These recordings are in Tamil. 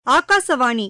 ஆகாசவாணி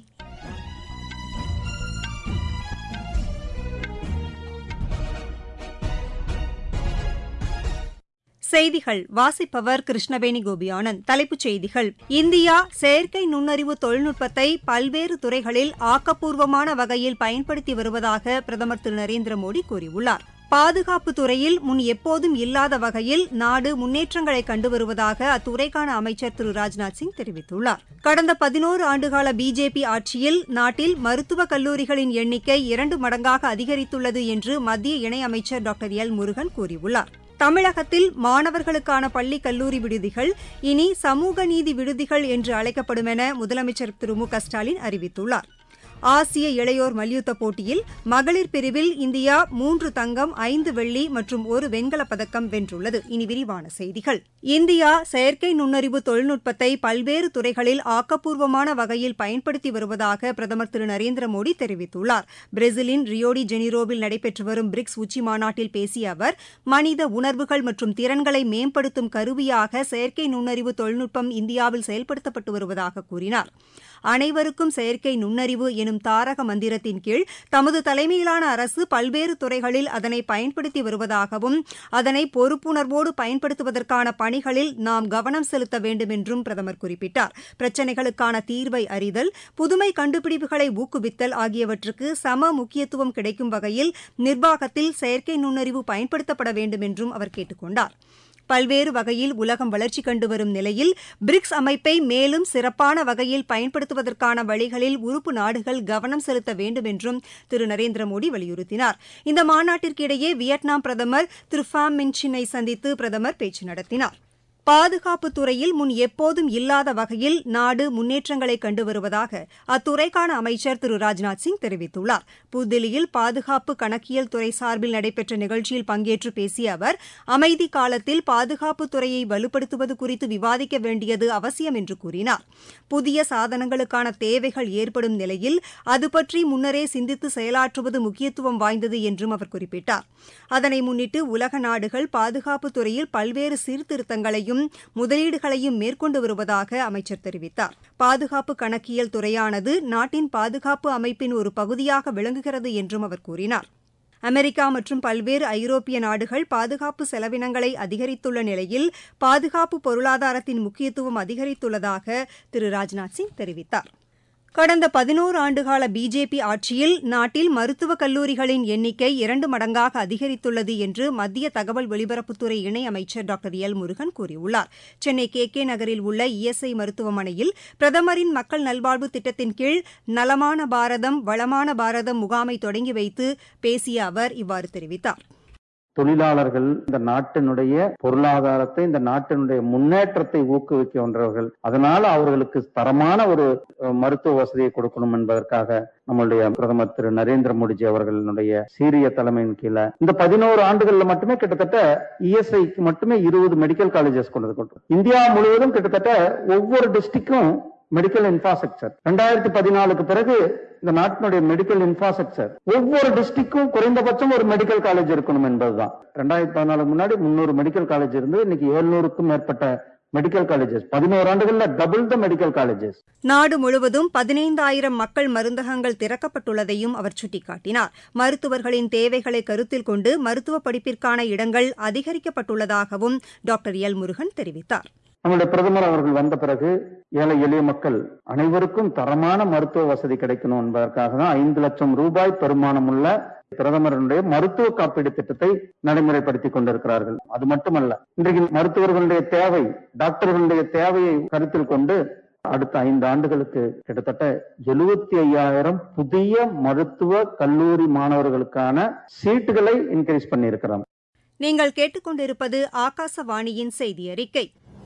செய்திகள் வாசிப்பவர் கிருஷ்ணவேணி கோபியானந்த் தலைப்புச் செய்திகள் இந்தியா செயற்கை நுண்ணறிவு தொழில்நுட்பத்தை பல்வேறு துறைகளில் ஆக்கப்பூர்வமான வகையில் பயன்படுத்தி வருவதாக பிரதமர் திரு நரேந்திர மோடி கூறியுள்ளார் பாதுகாப்பு துறையில் முன் எப்போதும் இல்லாத வகையில் நாடு முன்னேற்றங்களை கண்டு வருவதாக அத்துறைக்கான அமைச்சர் திரு ராஜ்நாத் சிங் தெரிவித்துள்ளார் கடந்த பதினோரு ஆண்டுகால பிஜேபி ஆட்சியில் நாட்டில் மருத்துவக் கல்லூரிகளின் எண்ணிக்கை இரண்டு மடங்காக அதிகரித்துள்ளது என்று மத்திய இணையமைச்சர் டாக்டர் எல் முருகன் கூறியுள்ளார் தமிழகத்தில் மாணவர்களுக்கான பள்ளி கல்லூரி விடுதிகள் இனி சமூக நீதி விடுதிகள் என்று அழைக்கப்படும் என முதலமைச்சர் திரு மு க ஸ்டாலின் அறிவித்துள்ளார் ஆசிய இளையோர் மல்யுத்த போட்டியில் மகளிர் பிரிவில் இந்தியா மூன்று தங்கம் ஐந்து வெள்ளி மற்றும் ஒரு வெண்கலப் பதக்கம் வென்றுள்ளது இனி விரிவான செய்திகள் இந்தியா செயற்கை நுண்ணறிவு தொழில்நுட்பத்தை பல்வேறு துறைகளில் ஆக்கப்பூர்வமான வகையில் பயன்படுத்தி வருவதாக பிரதமர் திரு நரேந்திர மோடி தெரிவித்துள்ளார் பிரேசிலின் ரியோடி ஜெனிரோவில் நடைபெற்று வரும் பிரிக்ஸ் உச்சி மாநாட்டில் பேசிய அவர் மனித உணர்வுகள் மற்றும் திறன்களை மேம்படுத்தும் கருவியாக செயற்கை நுண்ணறிவு தொழில்நுட்பம் இந்தியாவில் செயல்படுத்தப்பட்டு வருவதாக கூறினார் அனைவருக்கும் செயற்கை நுண்ணறிவு எனும் தாரக மந்திரத்தின் கீழ் தமது தலைமையிலான அரசு பல்வேறு துறைகளில் அதனை பயன்படுத்தி வருவதாகவும் அதனை பொறுப்புணர்வோடு பயன்படுத்துவதற்கான பணிகளில் நாம் கவனம் செலுத்த வேண்டும் என்றும் பிரதமர் குறிப்பிட்டார் பிரச்சினைகளுக்கான தீர்வை அறிதல் புதுமை கண்டுபிடிப்புகளை ஊக்குவித்தல் ஆகியவற்றுக்கு சம முக்கியத்துவம் கிடைக்கும் வகையில் நிர்வாகத்தில் செயற்கை நுண்ணறிவு பயன்படுத்தப்பட வேண்டும் என்றும் அவர் கேட்டுக் கொண்டார் பல்வேறு வகையில் உலகம் வளர்ச்சி கண்டு வரும் நிலையில் பிரிக்ஸ் அமைப்பை மேலும் சிறப்பான வகையில் பயன்படுத்துவதற்கான வழிகளில் உறுப்பு நாடுகள் கவனம் செலுத்த வேண்டும் என்றும் திரு நரேந்திர மோடி வலியுறுத்தினார் இந்த மாநாட்டிற்கு இடையே வியட்நாம் பிரதமர் திரு ஃபாம் மின்சினை சந்தித்து பிரதமர் பேச்சு நடத்தினார் பாதுகாப்பு துறையில் முன் எப்போதும் இல்லாத வகையில் நாடு முன்னேற்றங்களை கண்டு வருவதாக அத்துறைக்கான அமைச்சர் திரு ராஜ்நாத் சிங் தெரிவித்துள்ளார் புதுதில்லியில் பாதுகாப்பு கணக்கியல் துறை சார்பில் நடைபெற்ற நிகழ்ச்சியில் பங்கேற்று பேசிய அவர் அமைதி காலத்தில் பாதுகாப்பு துறையை வலுப்படுத்துவது குறித்து விவாதிக்க வேண்டியது அவசியம் என்று கூறினார் புதிய சாதனங்களுக்கான தேவைகள் ஏற்படும் நிலையில் அது பற்றி முன்னரே சிந்தித்து செயலாற்றுவது முக்கியத்துவம் வாய்ந்தது என்றும் அவர் குறிப்பிட்டார் அதனை முன்னிட்டு உலக நாடுகள் பாதுகாப்பு துறையில் பல்வேறு சீர்திருத்தங்களையும் முதலீடுகளையும் மேற்கொண்டு வருவதாக அமைச்சர் தெரிவித்தார் பாதுகாப்பு கணக்கியல் துறையானது நாட்டின் பாதுகாப்பு அமைப்பின் ஒரு பகுதியாக விளங்குகிறது என்றும் அவர் கூறினார் அமெரிக்கா மற்றும் பல்வேறு ஐரோப்பிய நாடுகள் பாதுகாப்பு செலவினங்களை அதிகரித்துள்ள நிலையில் பாதுகாப்பு பொருளாதாரத்தின் முக்கியத்துவம் அதிகரித்துள்ளதாக திரு ராஜ்நாத் சிங் தெரிவித்தார் கடந்த பதினோரு ஆண்டுகால பிஜேபி ஆட்சியில் நாட்டில் மருத்துவக் கல்லூரிகளின் எண்ணிக்கை இரண்டு மடங்காக அதிகரித்துள்ளது என்று மத்திய தகவல் ஒலிபரப்புத்துறை இணையமைச்சர் டாக்டர் எல் முருகன் கூறியுள்ளார் சென்னை கே கே நகரில் உள்ள இஎஸ்ஐ மருத்துவமனையில் பிரதமரின் மக்கள் நல்வாழ்வு திட்டத்தின் கீழ் நலமான பாரதம் வளமான பாரதம் முகாமை தொடங்கி வைத்து பேசிய அவர் இவ்வாறு தெரிவித்தார் தொழிலாளர்கள் இந்த நாட்டினுடைய பொருளாதாரத்தை இந்த நாட்டினுடைய முன்னேற்றத்தை ஊக்குவிக்கின்றவர்கள் அதனால அவர்களுக்கு தரமான ஒரு மருத்துவ வசதியை கொடுக்கணும் என்பதற்காக நம்மளுடைய பிரதமர் திரு நரேந்திர மோடிஜி அவர்களுடைய சீரிய தலைமையின் கீழே இந்த பதினோரு ஆண்டுகள்ல மட்டுமே கிட்டத்தட்ட இஎஸ்ஐக்கு மட்டுமே இருபது மெடிக்கல் காலேஜஸ் கொண்டு கொண்டு இந்தியா முழுவதும் கிட்டத்தட்ட ஒவ்வொரு டிஸ்ட்ரிக்டும் மெடிக்கல் இன்ஃப்ராஸ்ட்ரக்சர் ரெண்டாயிரத்தி பதினாலுக்கு பிறகு இந்த நாட்டினுடைய மெடிக்கல் இன்ஃப்ராஸ்ட்ரக்சர் ஒவ்வொரு டிஸ்ட்ரிக்டும் குறைந்தபட்சம் ஒரு மெடிக்கல் காலேஜ் இருக்கணும் என்பதுதான் ரெண்டாயிரத்தி பதினாலுக்கு முன்னாடி முன்னூறு மெடிக்கல் காலேஜ் இருந்து இன்னைக்கு எழுநூறுக்கும் மேற்பட்ட மெடிக்கல் காலேஜஸ் பதினோரு ஆண்டுகள்ல டபுள் த மெடிக்கல் காலேஜஸ் நாடு முழுவதும் பதினைந்தாயிரம் மக்கள் மருந்தகங்கள் திறக்கப்பட்டுள்ளதையும் அவர் சுட்டிக்காட்டினார் மருத்துவர்களின் தேவைகளை கருத்தில் கொண்டு மருத்துவ படிப்பிற்கான இடங்கள் அதிகரிக்கப்பட்டுள்ளதாகவும் டாக்டர் எல் முருகன் தெரிவித்தார் நம்முடைய பிரதமர் அவர்கள் வந்த பிறகு ஏழை எளிய மக்கள் அனைவருக்கும் தரமான மருத்துவ வசதி கிடைக்கணும் என்பதற்காக தான் ஐந்து லட்சம் ரூபாய் பெருமானம் உள்ள பிரதமருடைய மருத்துவ காப்பீடு திட்டத்தை நடைமுறைப்படுத்தி கொண்டிருக்கிறார்கள் அது மட்டுமல்ல இன்றைக்கு மருத்துவர்களுடைய தேவை டாக்டர்களுடைய தேவையை கருத்தில் கொண்டு அடுத்த ஐந்து ஆண்டுகளுக்கு கிட்டத்தட்ட எழுபத்தி ஐயாயிரம் புதிய மருத்துவ கல்லூரி மாணவர்களுக்கான சீட்டுகளை இன்க்ரீஸ் பண்ணியிருக்கிறோம் நீங்கள் கேட்டுக்கொண்டிருப்பது ஆகாசவாணியின் செய்தி அறிக்கை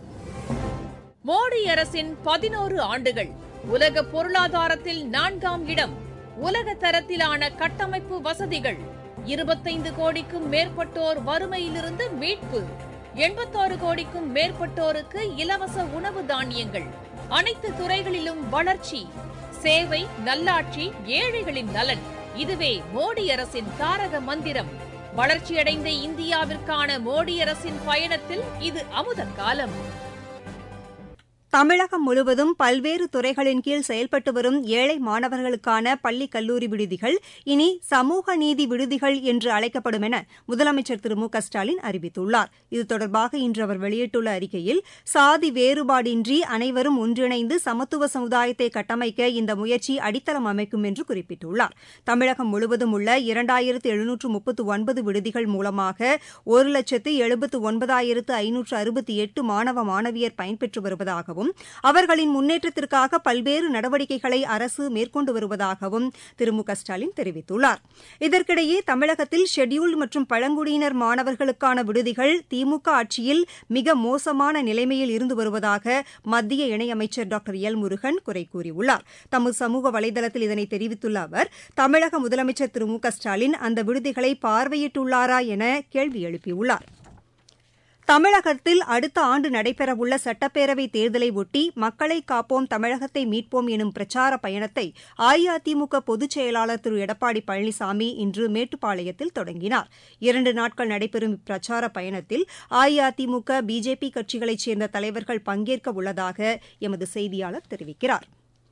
மோடி அரசின் பதினோரு ஆண்டுகள் உலக பொருளாதாரத்தில் நான்காம் இடம் உலக தரத்திலான கட்டமைப்பு வசதிகள் இருபத்தைந்து கோடிக்கும் மேற்பட்டோர் வறுமையிலிருந்து மீட்பு எண்பத்தாறு கோடிக்கும் மேற்பட்டோருக்கு இலவச உணவு தானியங்கள் அனைத்து துறைகளிலும் வளர்ச்சி சேவை நல்லாட்சி ஏழைகளின் நலன் இதுவே மோடி அரசின் தாரக மந்திரம் வளர்ச்சியடைந்த இந்தியாவிற்கான மோடி அரசின் பயணத்தில் இது அமுத காலம் தமிழகம் முழுவதும் பல்வேறு துறைகளின் கீழ் செயல்பட்டு வரும் ஏழை மாணவர்களுக்கான பள்ளி கல்லூரி விடுதிகள் இனி சமூக நீதி விடுதிகள் என்று அழைக்கப்படும் என முதலமைச்சர் திரு மு க ஸ்டாலின் அறிவித்துள்ளார் இது தொடர்பாக இன்று அவர் வெளியிட்டுள்ள அறிக்கையில் சாதி வேறுபாடின்றி அனைவரும் ஒன்றிணைந்து சமத்துவ சமுதாயத்தை கட்டமைக்க இந்த முயற்சி அடித்தளம் அமைக்கும் என்று குறிப்பிட்டுள்ளார் தமிழகம் முழுவதும் உள்ள இரண்டாயிரத்து எழுநூற்று முப்பத்து ஒன்பது விடுதிகள் மூலமாக ஒரு லட்சத்து எழுபத்து ஒன்பதாயிரத்து ஐநூற்று அறுபத்தி எட்டு மாணவ மாணவியர் பயன்பெற்று வருவதாகவும் அவர்களின் முன்னேற்றத்திற்காக பல்வேறு நடவடிக்கைகளை அரசு மேற்கொண்டு வருவதாகவும் திரு மு க ஸ்டாலின் தெரிவித்துள்ளார் இதற்கிடையே தமிழகத்தில் ஷெட்யூல்டு மற்றும் பழங்குடியினர் மாணவர்களுக்கான விடுதிகள் திமுக ஆட்சியில் மிக மோசமான நிலைமையில் இருந்து வருவதாக மத்திய இணையமைச்சர் டாக்டர் எல் முருகன் குறை கூறியுள்ளார் தமது சமூக வலைதளத்தில் இதனை தெரிவித்துள்ள அவர் தமிழக முதலமைச்சர் திரு மு க ஸ்டாலின் அந்த விடுதிகளை பார்வையிட்டுள்ளாரா என கேள்வி எழுப்பியுள்ளார் தமிழகத்தில் அடுத்த ஆண்டு நடைபெறவுள்ள சட்டப்பேரவைத் தேர்தலை ஒட்டி மக்களை காப்போம் தமிழகத்தை மீட்போம் எனும் பிரச்சார பயணத்தை அஇஅதிமுக பொதுச் செயலாளர் திரு எடப்பாடி பழனிசாமி இன்று மேட்டுப்பாளையத்தில் தொடங்கினார் இரண்டு நாட்கள் நடைபெறும் இப்பிரச்சார பயணத்தில் அஇஅதிமுக பிஜேபி கட்சிகளைச் சேர்ந்த தலைவர்கள் பங்கேற்க உள்ளதாக எமது செய்தியாளர் தெரிவிக்கிறார்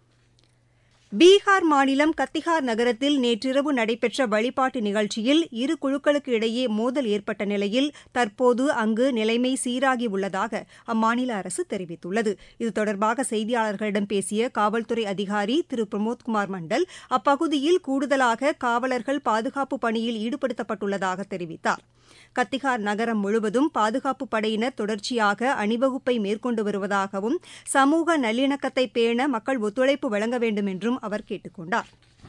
பீகார் மாநிலம் கத்திஹார் நகரத்தில் நேற்றிரவு நடைபெற்ற வழிபாட்டு நிகழ்ச்சியில் இரு குழுக்களுக்கு இடையே மோதல் ஏற்பட்ட நிலையில் தற்போது அங்கு நிலைமை சீராகியுள்ளதாக அம்மாநில அரசு தெரிவித்துள்ளது இது தொடர்பாக செய்தியாளர்களிடம் பேசிய காவல்துறை அதிகாரி திரு பிரமோத்குமார் மண்டல் அப்பகுதியில் கூடுதலாக காவலர்கள் பாதுகாப்பு பணியில் ஈடுபடுத்தப்பட்டுள்ளதாக தெரிவித்தார் கத்திஹார் நகரம் முழுவதும் பாதுகாப்பு படையினர் தொடர்ச்சியாக அணிவகுப்பை மேற்கொண்டு வருவதாகவும் சமூக நல்லிணக்கத்தை பேண மக்கள் ஒத்துழைப்பு வழங்க வேண்டும் என்றும் அவர் கேட்டுக் கொண்டார்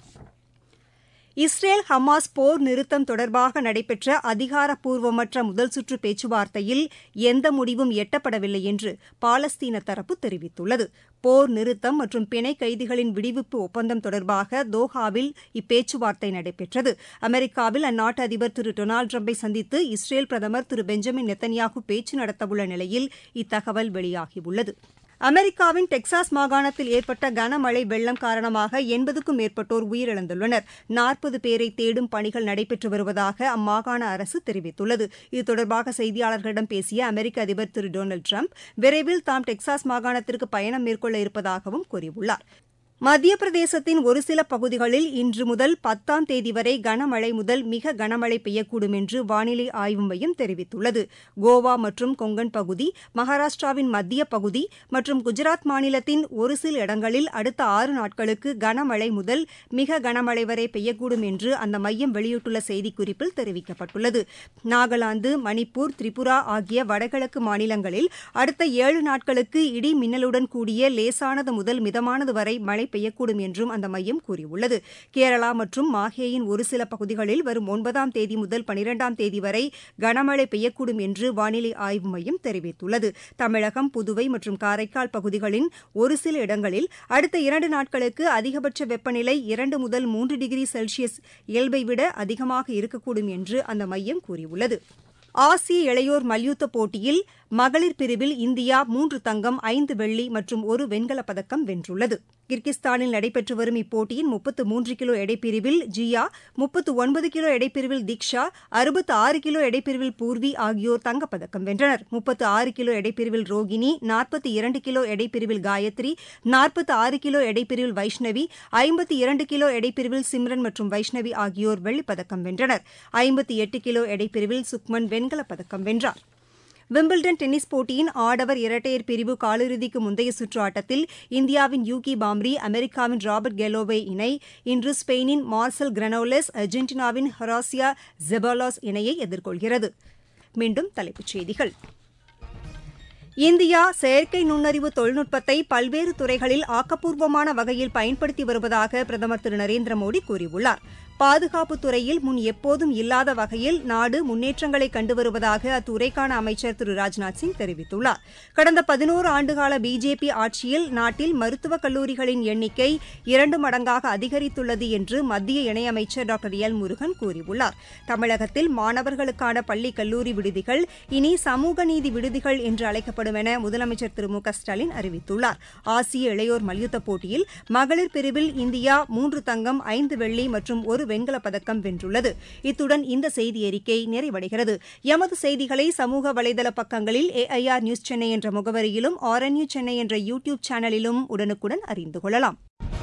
இஸ்ரேல் ஹமாஸ் போர் நிறுத்தம் தொடர்பாக நடைபெற்ற அதிகாரப்பூர்வமற்ற முதல் சுற்று பேச்சுவார்த்தையில் எந்த முடிவும் எட்டப்படவில்லை என்று பாலஸ்தீன தரப்பு தெரிவித்துள்ளது போர் நிறுத்தம் மற்றும் பிணை கைதிகளின் விடுவிப்பு ஒப்பந்தம் தொடர்பாக தோஹாவில் இப்பேச்சுவார்த்தை நடைபெற்றது அமெரிக்காவில் அந்நாட்டு அதிபர் திரு டொனால்டு ட்ரம்பை சந்தித்து இஸ்ரேல் பிரதமர் திரு பெஞ்சமின் நெத்தன்யாகு பேச்சு நடத்தவுள்ள நிலையில் இத்தகவல் வெளியாகியுள்ளது அமெரிக்காவின் டெக்சாஸ் மாகாணத்தில் ஏற்பட்ட கனமழை வெள்ளம் காரணமாக எண்பதுக்கும் மேற்பட்டோர் உயிரிழந்துள்ளனர் நாற்பது பேரை தேடும் பணிகள் நடைபெற்று வருவதாக அம்மாகாண அரசு தெரிவித்துள்ளது இது தொடர்பாக செய்தியாளர்களிடம் பேசிய அமெரிக்க அதிபர் திரு டொனால்டு ட்ரம்ப் விரைவில் தாம் டெக்சாஸ் மாகாணத்திற்கு பயணம் மேற்கொள்ள இருப்பதாகவும் கூறியுள்ளார் மத்திய பிரதேசத்தின் ஒரு சில பகுதிகளில் இன்று முதல் பத்தாம் தேதி வரை கனமழை முதல் மிக கனமழை பெய்யக்கூடும் என்று வானிலை ஆய்வு மையம் தெரிவித்துள்ளது கோவா மற்றும் கொங்கன் பகுதி மகாராஷ்டிராவின் மத்திய பகுதி மற்றும் குஜராத் மாநிலத்தின் ஒரு சில இடங்களில் அடுத்த ஆறு நாட்களுக்கு கனமழை முதல் மிக கனமழை வரை பெய்யக்கூடும் என்று அந்த மையம் வெளியிட்டுள்ள செய்திக்குறிப்பில் தெரிவிக்கப்பட்டுள்ளது நாகாலாந்து மணிப்பூர் திரிபுரா ஆகிய வடகிழக்கு மாநிலங்களில் அடுத்த ஏழு நாட்களுக்கு இடி மின்னலுடன் கூடிய லேசானது முதல் மிதமானது வரை மழை பெய்யக்கூடும் என்றும் அந்த மையம் கூறியுள்ளது கேரளா மற்றும் மாஹேயின் ஒரு சில பகுதிகளில் வரும் ஒன்பதாம் தேதி முதல் பனிரெண்டாம் தேதி வரை கனமழை பெய்யக்கூடும் என்று வானிலை ஆய்வு மையம் தெரிவித்துள்ளது தமிழகம் புதுவை மற்றும் காரைக்கால் பகுதிகளின் ஒரு சில இடங்களில் அடுத்த இரண்டு நாட்களுக்கு அதிகபட்ச வெப்பநிலை இரண்டு முதல் மூன்று டிகிரி செல்சியஸ் இயல்பை விட அதிகமாக இருக்கக்கூடும் என்று அந்த மையம் கூறியுள்ளது ஆசிய இளையோர் மல்யுத்த போட்டியில் மகளிர் பிரிவில் இந்தியா மூன்று தங்கம் ஐந்து வெள்ளி மற்றும் ஒரு வெண்கலப் பதக்கம் வென்றுள்ளது கிர்கிஸ்தானில் நடைபெற்று வரும் இப்போட்டியின் முப்பத்து மூன்று கிலோ எடைப்பிரிவில் ஜியா முப்பத்து ஒன்பது கிலோ எடைப்பிரிவில் தீக்ஷா அறுபத்து ஆறு கிலோ எடைப்பிரிவில் பூர்வி ஆகியோர் தங்கப்பதக்கம் வென்றனர் முப்பத்து ஆறு கிலோ எடைப்பிரிவில் ரோகிணி நாற்பத்தி இரண்டு கிலோ எடைப்பிரிவில் காயத்ரி நாற்பத்து ஆறு கிலோ எடைப்பிரிவில் வைஷ்ணவி ஐம்பத்தி இரண்டு கிலோ எடைப்பிரிவில் சிம்ரன் மற்றும் வைஷ்ணவி ஆகியோர் வெள்ளிப்பதக்கம் வென்றனர் ஐம்பத்தி எட்டு கிலோ எடைப்பிரிவில் சுக்மன் வெண்கலப் பதக்கம் வென்றார் விம்பிள்டன் டென்னிஸ் போட்டியின் ஆடவர் இரட்டையர் பிரிவு காலிறுதிக்கு முந்தைய சுற்று ஆட்டத்தில் இந்தியாவின் யூகி பாம்ரி அமெரிக்காவின் ராபர்ட் கெலோவே இணை இன்று ஸ்பெயினின் மார்சல் கிரனோலஸ் அர்ஜென்டினாவின் ஹொராசியா ஜெபாலாஸ் இணையை எதிர்கொள்கிறது மீண்டும் தலைப்புச் செய்திகள் இந்தியா செயற்கை நுண்ணறிவு தொழில்நுட்பத்தை பல்வேறு துறைகளில் ஆக்கப்பூர்வமான வகையில் பயன்படுத்தி வருவதாக பிரதமர் திரு நரேந்திர மோடி கூறியுள்ளார் பாதுகாப்புத் துறையில் முன் எப்போதும் இல்லாத வகையில் நாடு முன்னேற்றங்களை கண்டு வருவதாக அத்துறைக்கான அமைச்சர் திரு ராஜ்நாத் சிங் தெரிவித்துள்ளார் கடந்த பதினோரு ஆண்டுகால பிஜேபி ஆட்சியில் நாட்டில் மருத்துவக் கல்லூரிகளின் எண்ணிக்கை இரண்டு மடங்காக அதிகரித்துள்ளது என்று மத்திய இணையமைச்சர் டாக்டர் எல் முருகன் கூறியுள்ளார் தமிழகத்தில் மாணவர்களுக்கான பள்ளி கல்லூரி விடுதிகள் இனி சமூக நீதி விடுதிகள் என்று அழைக்கப்படும் என முதலமைச்சர் திரு மு க ஸ்டாலின் அறிவித்துள்ளார் ஆசிய இளையோர் மல்யுத்தப் போட்டியில் மகளிர் பிரிவில் இந்தியா மூன்று தங்கம் ஐந்து வெள்ளி மற்றும் ஒரு ஒரு வெண்கலப் பதக்கம் வென்றுள்ளது இத்துடன் இந்த செய்தி அறிக்கை நிறைவடைகிறது எமது செய்திகளை சமூக வலைதள பக்கங்களில் ஏஐஆர் நியூஸ் சென்னை என்ற முகவரியிலும் ஆர்என்யூ சென்னை என்ற யூ டியூப் சேனலிலும் உடனுக்குடன் அறிந்து கொள்ளலாம்